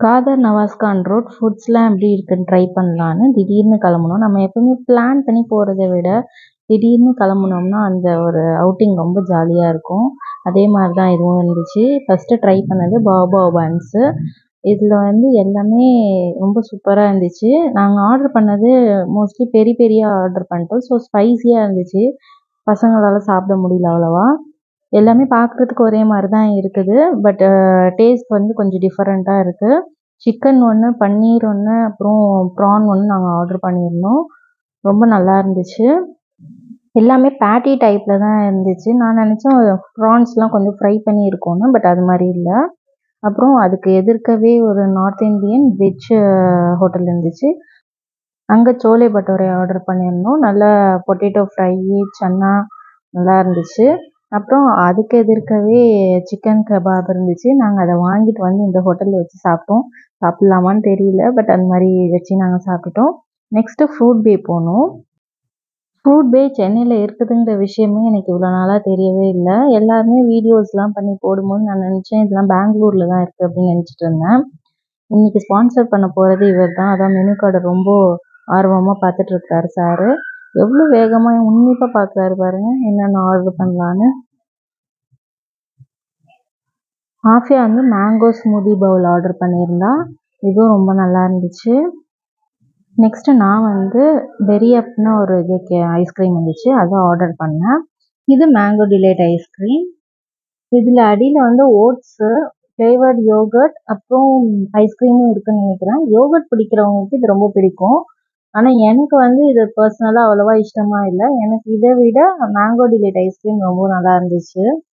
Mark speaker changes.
Speaker 1: Kader Nawaz Khan road ஃபுட்ஸ்லாம் எப்படி இருக்குன்னு try பண்ணலான்னு திடீர்னு கிளம்புனோம் நம்ம எப்பவுமே பிளான் பண்ணி போகிறத விட திடீர்னு கிளம்புனோம்னா அந்த ஒரு அவுட்டிங் ரொம்ப ஜாலியாக இருக்கும் அதே மாதிரி தான் இதுவும் இருந்துச்சு ஃபஸ்ட்டு ட்ரை பண்ணது பாபா பன்ஸு இதில் வந்து எல்லாமே ரொம்ப சூப்பராக இருந்துச்சு நாங்கள் ஆர்டர் பண்ணது மோஸ்ட்லி பெரி பெரியாக ஆர்டர் பண்ணிட்டோம் ஸோ ஸ்பைசியாக இருந்துச்சு பசங்களால் சாப்பிட முடியல அவ்வளோவா எல்லாமே பார்க்குறதுக்கு ஒரே மாதிரி தான் இருக்குது பட் டேஸ்ட் வந்து கொஞ்சம் டிஃப்ரெண்ட்டாக இருக்குது சிக்கன் ஒன்று பன்னீர் ஒன்று அப்புறம் ப்ரான் ஒன்று நாங்கள் ஆர்டர் பண்ணியிருந்தோம் ரொம்ப நல்லா இருந்துச்சு எல்லாமே பேட்டி டைப்பில் தான் இருந்துச்சு நான் நினச்சேன் ப்ரான்ஸ்லாம் கொஞ்சம் ஃப்ரை பண்ணி இருக்கும்னு பட் அது மாதிரி இல்லை அப்புறம் அதுக்கு எதிர்க்கவே ஒரு நார்த் இந்தியன் வெஜ் ஹோட்டல் இருந்துச்சு அங்கே சோலே பட்டோரை ஆர்டர் பண்ணியிருந்தோம் நல்லா பொட்டேட்டோ ஃப்ரை சன்னா நல்லா இருந்துச்சு அப்புறம் அதுக்கு எதிர்க்கவே சிக்கன் கபாப் இருந்துச்சு நாங்கள் அதை வாங்கிட்டு வந்து இந்த ஹோட்டலில் வச்சு சாப்பிட்டோம் சாப்பிட்லாமான்னு தெரியல பட் அந்த மாதிரி வச்சு நாங்கள் சாப்பிட்டுட்டோம் நெக்ஸ்ட்டு ஃப்ரூட் பே போனோம் ஃப்ரூட் பே சென்னையில் இருக்குதுங்கிற விஷயமே எனக்கு இவ்வளோ நாளாக தெரியவே இல்லை எல்லாருமே வீடியோஸ்லாம் பண்ணி போடும்போது நான் நினச்சேன் இதெல்லாம் பெங்களூரில் தான் இருக்குது அப்படின்னு நினச்சிட்டு இருந்தேன் இன்றைக்கி ஸ்பான்சர் பண்ண போகிறது இவர் தான் அதான் மெனு கார்டை ரொம்ப ஆர்வமாக பார்த்துட்டு இருக்காரு சாரு எவ்வளோ வேகமாக உன்னிப்பாக பார்க்குறாரு பாருங்க என்னென்ன ஆர்டர் பண்ணலான்னு ஆஃபியா வந்து மேங்கோ ஸ்மூதி பவுல் ஆர்டர் பண்ணியிருந்தா இதுவும் ரொம்ப நல்லா இருந்துச்சு நெக்ஸ்ட்டு நான் வந்து பெரி அப்னு ஒரு இது கே ஐஸ்கிரீம் இருந்துச்சு அதை ஆர்டர் பண்ணேன் இது மேங்கோ டிலைட் ஐஸ்கிரீம் இதில் அடியில் வந்து ஓட்ஸு ஃப்ளேவர்ட் யோகர்ட் அப்புறம் ஐஸ்கிரீமும் இருக்குன்னு நினைக்கிறேன் யோகர்ட் பிடிக்கிறவங்களுக்கு இது ரொம்ப பிடிக்கும் ஆனால் எனக்கு வந்து இது பர்சனலாக அவ்வளோவா இஷ்டமாக இல்லை எனக்கு இதை விட மேங்கோ டிலைட் ஐஸ்கிரீம் ரொம்ப நல்லா இருந்துச்சு